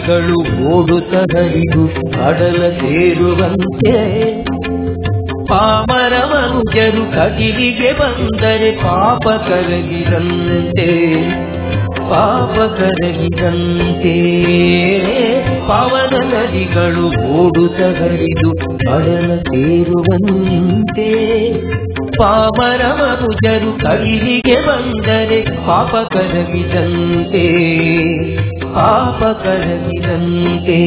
ನದಿಗಳು ಓಡುತ್ತ ಹರಿದು ಕಡಲ ಸೇರುವಂತೆ ಪಾಮರ ಮನುಜರು ಕಗಿಲಿಗೆ ಬಂದರೆ ಪಾಪ ಕರಗಿದಂತೆ ಪಾಪ ಕರಗಿದಂತೆ ಪವನ ನದಿಗಳು ಓಡುತ್ತ ಹರಿದು ಕಡಲ ಸೇರುವಂತೆ ಪಾಮರ ಮನುಜರು ಕಗಿಲಿಗೆ ಬಂದರೆ ಪಾಪ ಕರಗಿದಂತೆ ಪಾಪ ಕರಗಿದಂತೆ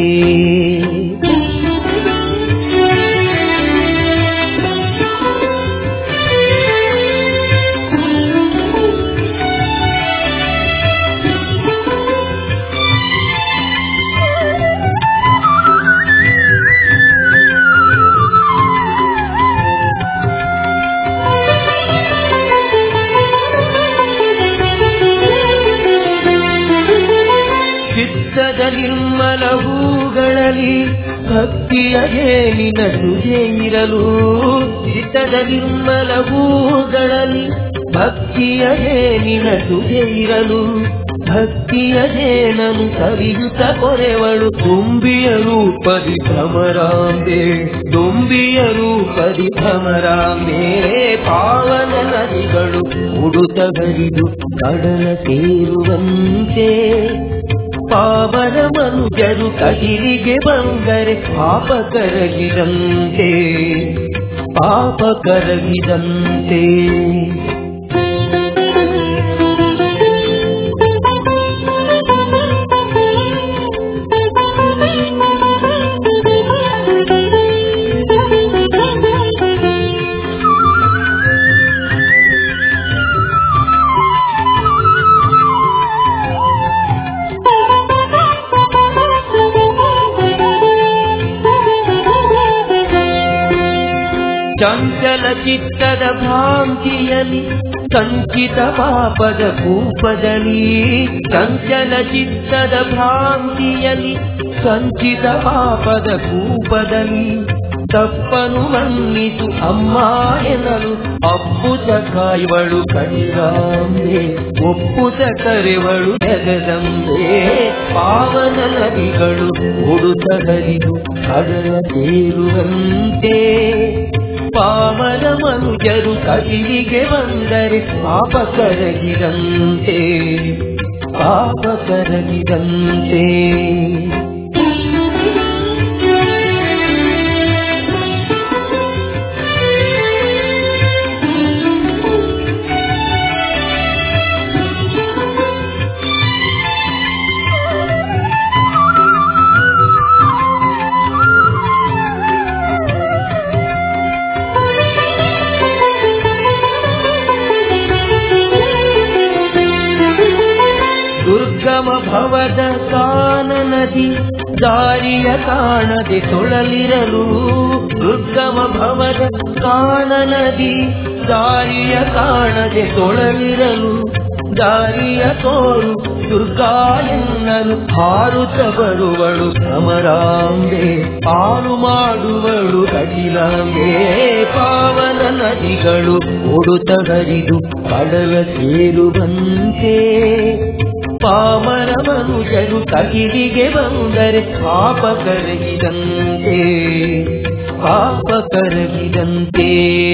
ಚಿತ್ತದ ನಿರ್ಮಲ ಹೂಗಳಲ್ಲಿ ಭಕ್ತಿಯ ಏನಿನ ಸುಜೆ ಇರಲು ಚಿತ್ತದ ನಿರ್ಮಲ ಹೂಗಳಲ್ಲಿ ಭಕ್ತಿಯ ಏನಿನ ಸುಜೆ ಇರಲು ಭಕ್ತಿಯ ಜೇನನು ಸವಿಯುತ್ತ ಕೊರೆವಳು ತುಂಬಿಯ ರೂಪದಿ ಭ್ರಮರಾಂಬೆ ತುಂಬಿಯ ರೂಪದಿ ಭ್ರಮರಾಂಬೆ ಪಾವನ ನದಿಗಳು ಉಡುತ ಹರಿದು ಕಡಲ ಸೇರುವಂತೆ ಪಾವನ ಮನುಜರು ಕಗಿಲಿಗೆ ಬಂದರೆ ಪಾಪ ಕರಗಿದಂತೆ ಪಾಪ ಕರಗಿದಂತೆ ಚಂಚಲ ಚಿತ್ತದ ಭ್ರಾಂತಿಯಲಿ ಸಂಚಿತ ಪಾಪದ ಕೂಪದಲ್ಲಿ ಚಂಚಲ ಚಿತ್ತದ ಭ್ರಾಂತಿಯಲಿ ಸಂಚಿತ ಪಾಪದ ಕೂಪದಲ್ಲಿ ತಪ್ಪನು ಮನ್ನಿಸು ಅಮ್ಮ ಎನ್ನಲು ಅಪ್ಪುತ ಕಾಯುವಳು ಕಣಿರಾಂಬೆ ಒಪ್ಪುತ ಕರೆವಳು ಜಗದಂಬೆ ಪಾವನ ನದಿಗಳು ಉಡುತ ಹರಿದು ಕಡಲ ಸೇರುವಂತೆ ಪಾವನ ಮನುಜರು ಕಡಿಲಿಗೆ ಬಂದರೆ ಪಾಪ ಕರಗಿದಂತೆ ಪಾಪ ಕರಗಿದಂತೆ ದುರ್ಗಮ ಭವದ ಕಾನ ನದಿ ದಾರಿಯ ಕಾಣದೆ ತೊಳಲಿರಲು ದುರ್ಗಮ ಭವದ ಕಾನ ನದಿ ದಾರಿಯ ಕಾಣದೆ ತೊಳಲಿರಲು ದಾರಿಯ ತೋರು ದುರ್ಗಾ ಎನ್ನಲು ಹಾರುತ್ತ ಬರುವಳು ಭ್ರಮರಾಂಬೆ ಪಾರು ಮಾಡುವಳು ಕಡಿಲಾಂಬೆ ಪಾವನ ನದಿಗಳು ಓಡುತ್ತ ಹರಿದು ಕಡಲ ಸೇರುವಂತೆ ಪಾಮರ ಮನುಜರು ಕಗಿಲಿಗೆ ಬಂದರೆ ಪಾಪ ಕರಗಿದಂತೆ ಪಾಪ ಕರಗಿದಂತೆ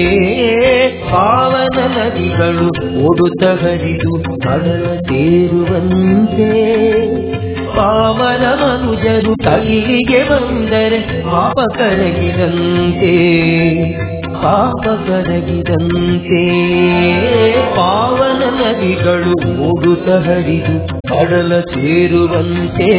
ಪಾವನ ನದಿಗಳು ಓಡುತ್ತ ಹರಿದು ಕಡಲ ಸೇರುವಂತೆ ಪಾವನ ಮನುಜರು ಕಗಿಲಿಗೆ ಬಂದರೆ ಪಾಪ ಕರಗಿದಂತೆ ಪಾಪ ಕರಗಿದಂತೆ ಪಾವನ ನದಿಗಳು ಓಡುತ್ತ ಹರಿದು ಕಡಲ ಸೇರುವಂತೆ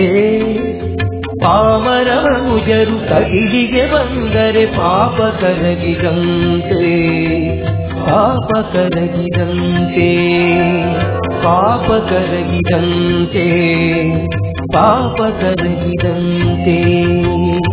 ಪಾಮರ ಮನುಜರು ಕಗಿಲಿಗೆ ಬಂದರೆ ಪಾಪ ಕರಗಿದಂತೆ ಪಾಪ ಕರಗಿದಂತೆ ಪಾಪ ಕರಗಿದಂತೆ ಪಾಪ ಕರಗಿದಂತೆ